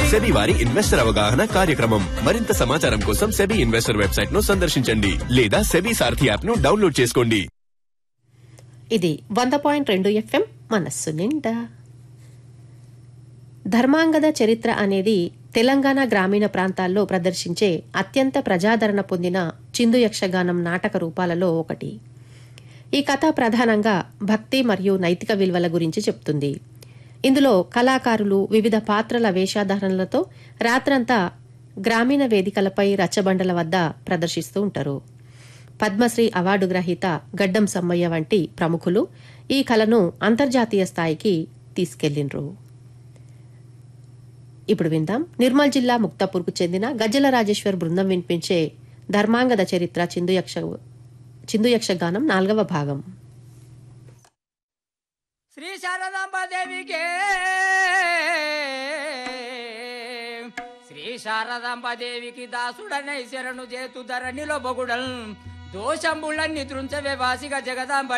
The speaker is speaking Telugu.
సెబీ వారి ఇన్వెస్టర్ అవగాహన కార్యక్రమం మరింత సమాచారం కోసం సెబీ ఇన్వెస్టర్ వెబ్సైట్ ను సందర్శించండి లేదా సెబీ సారథి యాప్ ను డౌన్లోడ్ చేసుకోండి ఇది వంద పాయింట్ రెండు ఎఫ్ఎం మనస్సు నిండా ధర్మాంగద చరిత్ర అనేది తెలంగాణ గ్రామీణ ప్రాంతాల్లో ప్రదర్శించే అత్యంత ప్రజాదరణ పొందిన చిందు యక్షగానం నాటక రూపాలలో ఒకటి ఈ కథ ప్రధానంగా భక్తి మరియు నైతిక విలువల గురించి చెప్తుంది ఇందులో కళాకారులు వివిధ పాత్రల వేషధారణలతో రాత్రంతా గ్రామీణ వేదికలపై రచ్చబండల వద్ద ప్రదర్శిస్తూ ఉంటారు పద్మశ్రీ అవార్డు గ్రహీత గడ్డం సమ్మయ్య వంటి ప్రముఖులు ఈ కళను అంతర్జాతీయ స్థాయికి తీసుకెళ్లిండ్రు ఇప్పుడు విందాం నిర్మల్ జిల్లా ముక్తాపూర్కు చెందిన గజ్జల రాజేశ్వర్ బృందం వినిపించే ధర్మాంగద చరిత్ర చిందు యక్ష చిందు యక్షగానం నాలుగవ భాగం శ్రీ శారదాంబాదేవికే శ్రీ శారదాంబాదేవికి దాసుడనై శరణు చేతు ధరణిలో బొగుడల్ దోషంబుళ్ళన్ని త్రుంచవే వాసిగా జగదాంబ